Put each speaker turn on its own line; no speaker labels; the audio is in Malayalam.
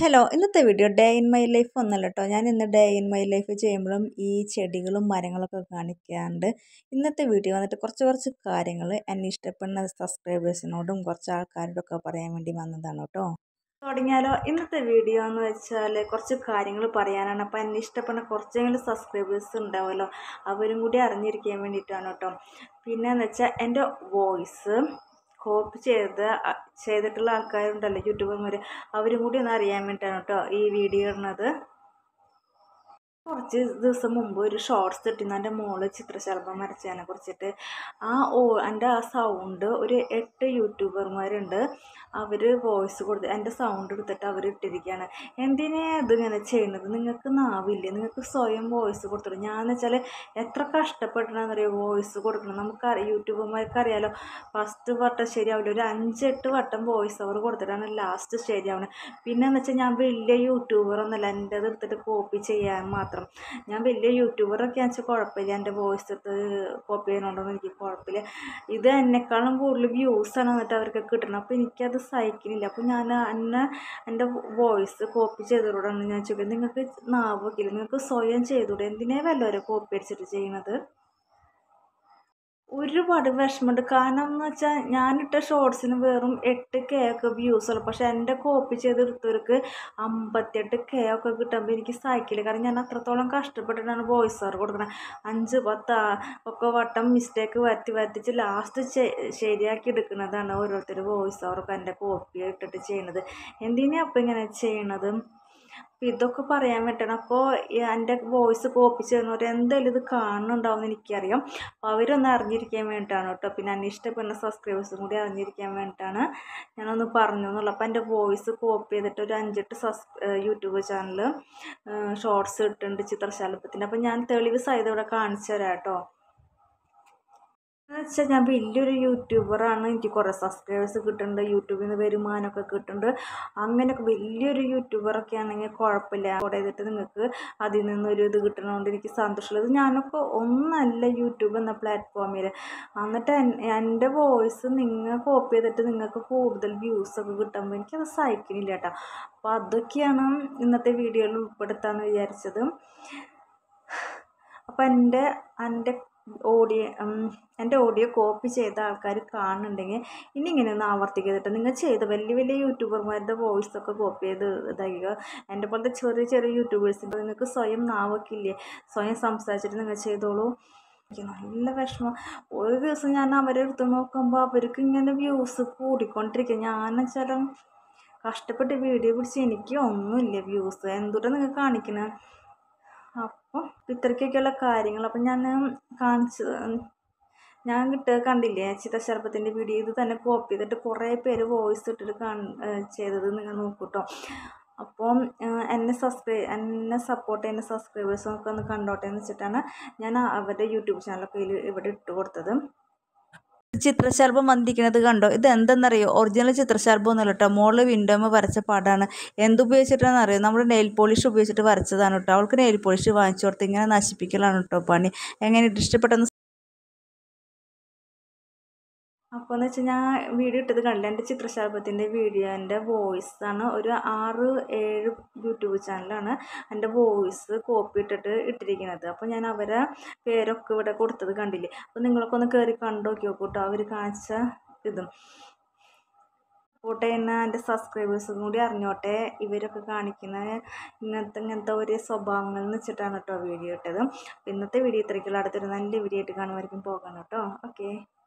ഹലോ ഇന്നത്തെ video day in my life ഒന്നല്ല കേട്ടോ ഞാൻ ഇന്ന് ഡേ ഇൻ മൈ ലൈഫ് ചെയ്യുമ്പോഴും ഈ ചെടികളും മരങ്ങളൊക്കെ കാണിക്കാറുണ്ട് ഇന്നത്തെ വീഡിയോ വന്നിട്ട് കുറച്ച് കുറച്ച് കാര്യങ്ങൾ എന്നെ ഇഷ്ടപ്പെടുന്ന സബ്സ്ക്രൈബേഴ്സിനോടും കുറച്ച് ആൾക്കാരോടൊക്കെ പറയാൻ വേണ്ടി വന്നതാണ് കേട്ടോ തുടങ്ങിയാലോ ഇന്നത്തെ വീഡിയോ എന്ന് വെച്ചാൽ കുറച്ച് കാര്യങ്ങൾ പറയാനാണ് അപ്പോൾ എന്നെ ഇഷ്ടപ്പെടുന്ന കുറച്ചെങ്കിലും സബ്സ്ക്രൈബേഴ്സ് ഉണ്ടാവുമല്ലോ അവരും കൂടി അറിഞ്ഞിരിക്കാൻ വേണ്ടിയിട്ടാണ് കേട്ടോ പിന്നെ എന്ന് വെച്ചാൽ എൻ്റെ വോയിസ് കോപ്പി ചെയ്ത് അ- ചെയ്തിട്ടുള്ള ആൾക്കാരുണ്ടല്ലോ യൂട്യൂബർമാർ അവരും കൂടി ഒന്ന് അറിയാൻ വേണ്ടിയിട്ടാണ് കേട്ടോ ഈ വീഡിയോ ഇടുന്നത് കുറച്ച് ദിവസം മുമ്പ് ഒരു ഷോർട്സ് ഇട്ടിരുന്നു എൻ്റെ മോള് ചിത്രശലഭം വരച്ചതിനെ കുറിച്ചിട്ട് ആ ഓ എൻ്റെ ആ സൗണ്ട് ഒരു എട്ട് യൂട്യൂബർമാരുണ്ട് അവർ വോയിസ് കൊടുത്ത് എൻ്റെ സൗണ്ട് എടുത്തിട്ട് അവർ ഇട്ടിരിക്കുകയാണ് എന്തിനാ ഇതിങ്ങനെ ചെയ്യുന്നത് നിങ്ങൾക്ക് നാവില്ലേ നിങ്ങൾക്ക് സ്വയം വോയിസ് കൊടുത്തിട്ട് ഞാൻ വെച്ചാൽ എത്ര കഷ്ടപ്പെട്ടിട്ടാണെന്നറിയോ വോയിസ് കൊടുക്കണം നമുക്കറിയാം യൂട്യൂബർമാർക്ക് അറിയാലോ ഫസ്റ്റ് വട്ടം ശരിയാവില്ല ഒരു അഞ്ചെട്ട് വട്ടം വോയിസ് ഓവർ കൊടുത്തിട്ടാണ് ലാസ്റ്റ് ശരിയാവുന്നത് പിന്നെ എന്ന് വെച്ചാൽ ഞാൻ വലിയ യൂട്യൂബറൊന്നുമല്ല എൻ്റെത് എടുത്തിട്ട് കോപ്പി ചെയ്യാൻ മാത്രം ഞാൻ വലിയ യൂട്യൂബറൊക്കെ വെച്ചാൽ കുഴപ്പമില്ല എൻ്റെ വോയിസ് എടുത്ത് കോപ്പി ചെയ്യുന്നുണ്ടോന്ന് എനിക്ക് കുഴപ്പമില്ല ഇത് എന്നെക്കാളും കൂടുതൽ വ്യൂസാണ് എന്നിട്ട് അവർക്ക് കിട്ടണം അപ്പോൾ എനിക്കത് സഹിക്കുന്നില്ല അപ്പോൾ ഞാൻ എന്നെ എൻ്റെ വോയിസ് കോപ്പി ചെയ്തതോടാണ് ഞാൻ ചോദിക്കുന്നത് നിങ്ങൾക്ക് നാവൊക്കില്ല നിങ്ങൾക്ക് സ്വയം ചെയ്തൂടെ എന്തിനാ വല്ലവരെ കോപ്പി അടിച്ചിട്ട് ചെയ്യണത് ഒരുപാട് വിഷമമുണ്ട് കാരണം എന്ന് വെച്ചാൽ ഞാനിട്ട ഷോർട്സിന് വെറും എട്ട് കെ ഒക്കെ വ്യൂസ് ഉള്ളു പക്ഷെ എൻ്റെ കോപ്പി ചെയ്തെടുത്തവർക്ക് അമ്പത്തെട്ട് കെ ഒക്കെ കിട്ടുമ്പോൾ എനിക്ക് സഹിക്കില്ല കാരണം ഞാൻ അത്രത്തോളം കഷ്ടപ്പെട്ടിട്ടാണ് വോയിസ് ഓവർ കൊടുക്കുന്നത് അഞ്ച് പത്ത് ആ- ഒക്കെ വട്ടം മിസ്റ്റേക്ക് വരുത്തി വരുത്തിച്ച് ലാസ്റ്റ് ശരിയാക്കി എടുക്കുന്നതാണ് ഓരോരുത്തർ വോയിസ് ഓവറൊക്കെ എൻ്റെ കോപ്പി ഇട്ടിട്ട് ചെയ്യണത് എന്തിനാ അപ്പം ഇങ്ങനെ ചെയ്യണത് അപ്പം ഇതൊക്കെ പറയാൻ പറ്റണം അപ്പോൾ എൻ്റെ വോയിസ് കോപ്പി ചെയ്യുന്നവർ എന്തായാലും ഇത് കാണുന്നുണ്ടാവുമെന്ന് എനിക്കറിയാം അപ്പോൾ അവരൊന്ന് അറിഞ്ഞിരിക്കാൻ വേണ്ടിയിട്ടാണ് കേട്ടോ പിന്നെ എന്നെ ഇഷ്ടപ്പെടുന്ന സബ്സ്ക്രൈബേഴ്സും കൂടി അറിഞ്ഞിരിക്കാൻ വേണ്ടിയിട്ടാണ് ഞാനൊന്ന് പറഞ്ഞു എന്നുള്ളൂ അപ്പോൾ എൻ്റെ വോയിസ് കോപ്പി ചെയ്തിട്ട് ഒരു അഞ്ചെട്ട് സബ്സ് യൂട്യൂബ് ചാനൽ ഷോർട്സ് ഇട്ടിട്ടുണ്ട് ചിത്രശലഭത്തിൻ്റെ അപ്പോൾ ഞാൻ തെളിവ് സഹിതം ഇവിടെ കാണിച്ചു തരാം കേട്ടോ എന്ന് വെച്ചാൽ ഞാൻ വലിയൊരു യൂട്യൂബറാണ് എനിക്ക് കുറേ സബ്സ്ക്രൈബേഴ്സ് കിട്ടുന്നുണ്ട് യൂട്യൂബിൽ നിന്ന് വരുമാനമൊക്കെ കിട്ടുന്നുണ്ട് അങ്ങനെയൊക്കെ വലിയൊരു യൂട്യൂബറൊക്കെ ആണെങ്കിൽ കുഴപ്പമില്ല അവിടെ ചെയ്തിട്ട് നിങ്ങൾക്ക് അതിൽ നിന്നൊരു ഇത് കിട്ടണതുകൊണ്ട് എനിക്ക് സന്തോഷമുള്ളത് ഞാനൊക്കെ ഒന്നല്ല യൂട്യൂബ് എന്ന പ്ലാറ്റ്ഫോമിൽ എന്നിട്ട് എൻ- എൻ്റെ വോയിസ് നിങ്ങൾ കോപ്പി ചെയ്തിട്ട് നിങ്ങൾക്ക് കൂടുതൽ വ്യൂസൊക്കെ കിട്ടുമ്പോൾ എനിക്കത് സഹിക്കുന്നില്ല കേട്ടോ അപ്പോൾ അതൊക്കെയാണ് ഇന്നത്തെ വീഡിയോയിൽ ഉൾപ്പെടുത്താമെന്ന് വിചാരിച്ചത് അപ്പോൾ എൻ്റെ എൻ്റെ ഓഡിയോ എൻ്റെ ഓഡിയോ കോപ്പി ചെയ്ത ആൾക്കാർ കാണുന്നുണ്ടെങ്കിൽ ഇനി ഇങ്ങനെ ഒന്ന് ആവർത്തിക്കരുത് നിങ്ങൾ ചെയ്ത വലിയ വലിയ യൂട്യൂബർമാരുടെ വോയിസ് ഒക്കെ കോപ്പി ചെയ്ത് ഇതാക്കുക എൻ്റെ പോലത്തെ ചെറിയ ചെറിയ യൂട്യൂബേഴ്സിൻ്റെ നിങ്ങൾക്ക് സ്വയം നാവൊക്കില്ലേ സ്വയം സംസാരിച്ചിട്ട് നിങ്ങൾ ചെയ്തോളൂ എനിക്ക് നല്ല വിഷമം ഒരു ദിവസം ഞാൻ അവരെ എടുത്ത് നോക്കുമ്പോൾ അവർക്ക് ഇങ്ങനെ വ്യൂസ് കൂടിക്കൊണ്ടിരിക്കുക ഞാൻ വെച്ചാൽ കഷ്ടപ്പെട്ട് വീഡിയോ പിടിച്ച് എനിക്ക് ഒന്നുമില്ല വ്യൂസ് എന്തുട്ടാ നിങ്ങൾ കാണിക്കണേ അപ്പം ഇത്രയ്ക്കൊക്കെയുള്ള കാര്യങ്ങൾ അപ്പം ഞാൻ കാണിച്ച് ഞാൻ കിട്ടുക കണ്ടില്ലേ ചിത്രശലഭത്തിൻ്റെ വീഡിയോ ഇത് തന്നെ കോപ്പി ചെയ്തിട്ട് കുറേ പേര് വോയിസ് ഇട്ടിട്ട് കാൺ ചെയ്തത് നിങ്ങൾ നോക്കൂട്ടോ അപ്പം ഏഹ്, എന്നെ സബ്സ്ക്രൈ എന്നെ സപ്പോർട്ട് ചെയ്യുന്ന സബ്സ്ക്രൈബേഴ്സൊക്കെ ഒന്ന് കണ്ടോട്ടെ എന്ന് വെച്ചിട്ടാണ് ഞാൻ അവരുടെ യൂട്യൂബ് ചാനലൊക്കെ ഇതിൽ ഇവിടെ ഇട്ട് കൊടുത്തത് ചിത്രശലഭം വന്നിരിക്കുന്നത് കണ്ടോ ഇത് എന്തെന്നറിയോ ഒറിജിനൽ ചിത്രശലഭം ഒന്നുമല്ല കേട്ടോ മോള് വിൻഡോമ വരച്ച പടമാണ് എന്തുപയോഗിച്ചിട്ടാണെന്ന് അറിയോ നമ്മുടെ നെയിൽ പോളിഷ് ഉപയോഗിച്ചിട്ട് വരച്ചതാണ് കേട്ടോ അവൾക്ക് നെയിൽ പോളിഷ് വാങ്ങിച്ചു കൊടുത്ത് ഇങ്ങനെ നശിപ്പിക്കലാണ് കേട്ടോ പണി എങ്ങനെ ഇഷ്ടപ്പെട്ടെന്ന് അപ്പോൾ എന്ന് വെച്ചാൽ ഞാൻ വീഡിയോ ഇട്ടത് കണ്ടില്ല എൻ്റെ ചിത്രശലഭത്തിൻ്റെ വീഡിയോ എൻ്റെ വോയിസ് ആണ് ഒരു ആറ് ഏഴ് യൂട്യൂബ് ചാനലാണ് എൻ്റെ വോയിസ് കോപ്പി ഇട്ടിട്ട് ഇട്ടിരിക്കുന്നത് അപ്പോൾ ഞാൻ അവരെ പേരൊക്കെ ഇവിടെ കൊടുത്തത് കണ്ടില്ലേ അപ്പോൾ നിങ്ങളൊക്കെ ഒന്ന് കയറി കണ്ടു നോക്കി നോക്കൂ കേട്ടോ അവർ കാണിച്ച ഇതും സപ്പോർട്ട് ചെയ്യുന്ന എൻ്റെ സബ്സ്ക്രൈബേഴ്സും കൂടി അറിഞ്ഞോട്ടെ ഇവരൊക്കെ കാണിക്കുന്ന ഇങ്ങനത്തെ ഇങ്ങനത്തെ ഒരു സ്വഭാവങ്ങൾ എന്ന് വെച്ചിട്ടാണ് കേട്ടോ വീഡിയോ ഇട്ടത് അപ്പോൾ ഇന്നത്തെ വീഡിയോ ഇത്രയ്ക്കുള്ള അടുത്തൊരു നല്ല വീഡിയോ ആയിട്ട് കാണുമായിരിക്കും പോകാം കേട്ടോ ഓക്കെ